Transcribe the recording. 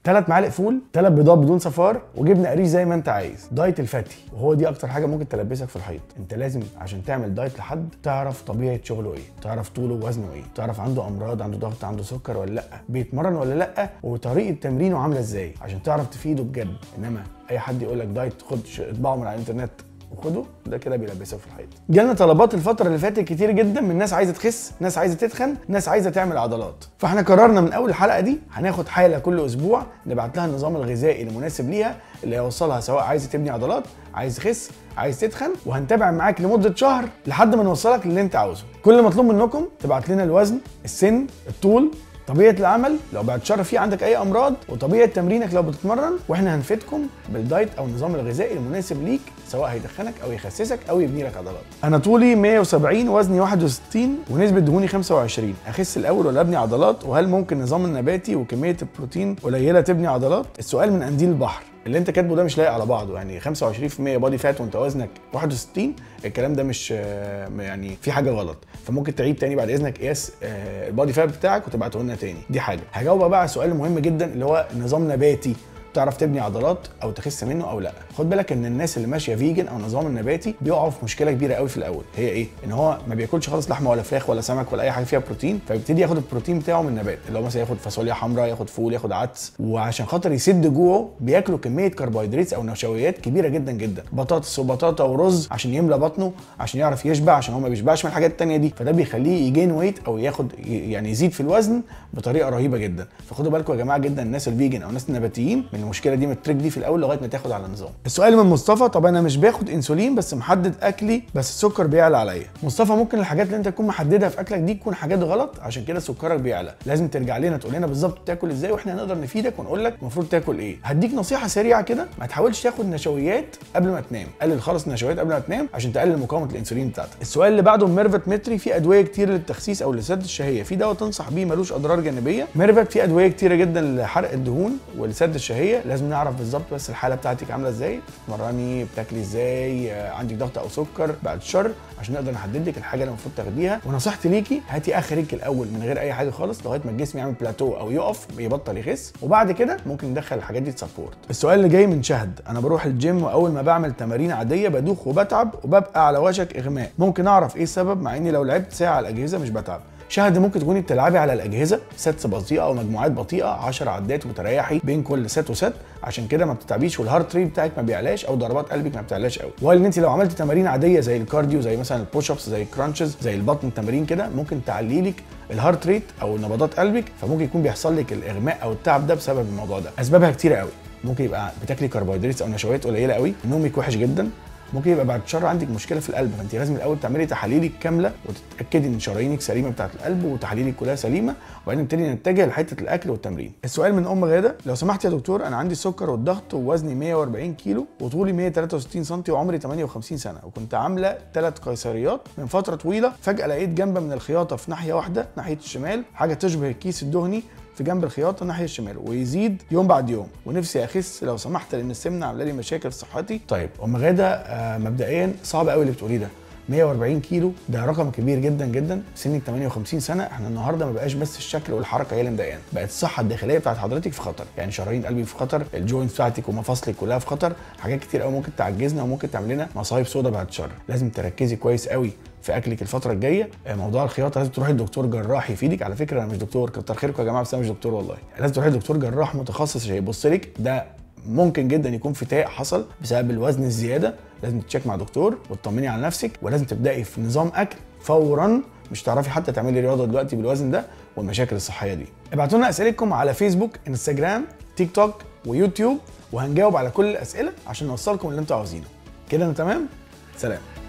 ثلاث معالق فول ثلاث بيضات بدون صفار وجبنه قريش زي ما انت عايز دايت الفتي وهو دي اكتر حاجه ممكن تلبسك في الحيط انت لازم عشان تعمل دايت لحد تعرف طبيعه شغله ايه تعرف طوله ووزنه ايه تعرف عنده امراض عنده ضغط عنده سكر ولا لا بيتمرن ولا لا وطريقه تمرينه عامله ازاي عشان تعرف تفيده بجد انما اي حد يقول لك دايت خد اطبعه من على الانترنت وخده ده كده بيلبسك في الحيط جالنا طلبات الفتره اللي فاتت كتير جدا من ناس عايزه تخس ناس عايزه تتخن ناس عايزه تعمل عضلات فاحنا قررنا من اول الحلقه دي هناخد حاله كل اسبوع نبعت لها النظام الغذائي المناسب ليها اللي هيوصلها سواء عايزه تبني عضلات عايز تخس عايز تتخن وهنتابع معاك لمده شهر لحد ما نوصلك للي انت عاوزه كل مطلوب منكم تبعت لنا الوزن السن الطول طبيعه العمل لو بعد شر في عندك اي امراض وطبيعه تمرينك لو بتتمرن واحنا هنفيدكم بالدايت او النظام الغذائي المناسب ليك سواء هيدخنك او يخسسك او يبني لك عضلات انا طولي 170 وزني 61 ونسبه دهوني 25 اخس الاول ولا ابني عضلات وهل ممكن نظام النباتي وكميه البروتين قليله تبني عضلات السؤال من قنديل البحر اللي انت كاتبه ده مش لايق على بعضه يعني 25% بادي فات وانت وزنك 61 الكلام ده مش يعني في حاجه غلط فممكن تعيد تاني بعد اذنك قياس البادي فات بتاعك وتبعته لنا تاني دي حاجه هجاوبك بقى على سؤال مهم جدا اللي هو نظام نباتي تعرف تبني عضلات او تخس منه او لا خد بالك ان الناس اللي ماشيه فيجن او نظام النباتي بيقعوا في مشكله كبيره قوي في الاول هي ايه ان هو ما بياكلش خالص لحمه ولا فراخ ولا سمك ولا اي حاجه فيها بروتين فبيبتدي ياخد البروتين بتاعه من النبات اللي هو مثلا ياخد فاصوليا حمراء ياخد فول ياخد عدس وعشان خاطر يسد جوعه بياكلوا كميه كربوهيدرات او نشويات كبيره جدا جدا بطاطس وبطاطا ورز عشان يملى بطنه عشان يعرف يشبع عشان هو ما بيشبعش من الحاجات التانية دي فده بيخليه يجين ويت او ياخد يعني يزيد في الوزن بطريقه رهيبه جدا فخدوا بالكم يا جماعه جدا الناس الفيجن او الناس النباتيين من المشكله دي من التريك دي في الاول لغايه ما تاخد على النظام السؤال من مصطفى طب انا مش باخد انسولين بس محدد اكلي بس السكر بيعلى عليا مصطفى ممكن الحاجات اللي انت تكون محددها في اكلك دي تكون حاجات غلط عشان كده سكرك بيعلى لازم ترجع لنا تقول لنا بالظبط بتاكل ازاي واحنا نقدر نفيدك ونقول لك المفروض تاكل ايه هديك نصيحه سريعه كده ما تحاولش تاخد نشويات قبل ما تنام قلل خالص النشويات قبل ما تنام عشان تقلل مقاومه الانسولين بتاعتك السؤال اللي بعده ميرفت متري في ادويه كتير للتخسيس او لسد الشهيه في دواء تنصح بيه ملوش اضرار جانبيه ميرفت في ادويه كتيره جدا لحرق الدهون ولسد الشهيه لازم نعرف بالظبط بس الحاله بتاعتك عامله ازاي بتتمرني بتاكلي ازاي عندك ضغط او سكر بعد الشر عشان نقدر نحدد لك الحاجه اللي المفروض تاخديها ونصيحتي ليكي هاتي اخرك الاول من غير اي حاجه خالص لغايه ما الجسم يعمل بلاتو او يقف يبطل يخس وبعد كده ممكن ندخل الحاجات دي تسبورت السؤال اللي جاي من شهد انا بروح الجيم واول ما بعمل تمارين عاديه بدوخ وبتعب وببقى على وشك اغماء ممكن اعرف ايه السبب مع اني لو لعبت ساعه على الاجهزه مش بتعب شاهد ممكن تكوني بتلعبي على الاجهزه سيتس بطيئه او مجموعات بطيئه 10 عدات وتريحي بين كل سيت وسيت عشان كده ما بتتعبيش والهارت ريت بتاعك ما بيعلاش او ضربات قلبك ما بتعلاش قوي وقال ان انت لو عملتي تمارين عاديه زي الكارديو زي مثلا البوش ابس زي الكرانشز زي البطن تمارين كده ممكن تعلي لك الهارت ريت او نبضات قلبك فممكن يكون بيحصل لك الاغماء او التعب ده بسبب الموضوع ده اسبابها كتيره قوي ممكن يبقى بتاكلي كربوهيدرات او نشويات قليله قوي نومك وحش جدا ممكن يبقى بعد شر عندك مشكله في القلب فانت لازم الاول تعملي تحاليلك كامله وتتاكدي ان شرايينك سليمه بتاعه القلب وتحاليلك كلها سليمه وبعدين نبتدي نتجه لحته الاكل والتمرين السؤال من ام غاده لو سمحت يا دكتور انا عندي السكر والضغط ووزني 140 كيلو وطولي 163 سم وعمري 58 سنه وكنت عامله ثلاث قيصريات من فتره طويله فجاه لقيت جنب من الخياطه في ناحيه واحده ناحيه الشمال حاجه تشبه الكيس الدهني في جنب الخياطه ناحيه الشمال ويزيد يوم بعد يوم ونفسي اخس لو سمحت لان السمنه عامله لي مشاكل في صحتي طيب ام غاده آه مبدئيا صعب قوي اللي بتقوليه ده 140 كيلو ده رقم كبير جدا جدا سنك 58 سنه احنا النهارده ما بقاش بس الشكل والحركه هي اللي مضايقانا بقت الصحه الداخليه بتاعت حضرتك في خطر يعني شرايين قلبك في خطر الجوينت بتاعتك ومفاصلك كلها في خطر حاجات كتير قوي ممكن تعجزنا وممكن تعمل لنا مصايب سودا بعد الشر لازم تركزي كويس قوي في اكلك الفتره الجايه موضوع الخياطه لازم تروحي لدكتور جراح يفيدك على فكره انا مش دكتور كتر خيركم يا جماعه بس انا مش دكتور والله لازم تروحي لدكتور جراح متخصص عشان يبص لك ده ممكن جدا يكون فتاء حصل بسبب الوزن الزياده لازم تتشيك مع دكتور وتطمني على نفسك ولازم تبداي في نظام اكل فورا مش تعرفي حتى تعملي رياضه دلوقتي بالوزن ده والمشاكل الصحيه دي ابعتوا لنا اسئلتكم على فيسبوك انستجرام تيك توك ويوتيوب وهنجاوب على كل الاسئله عشان نوصلكم اللي انتوا عاوزينه كده انا تمام سلام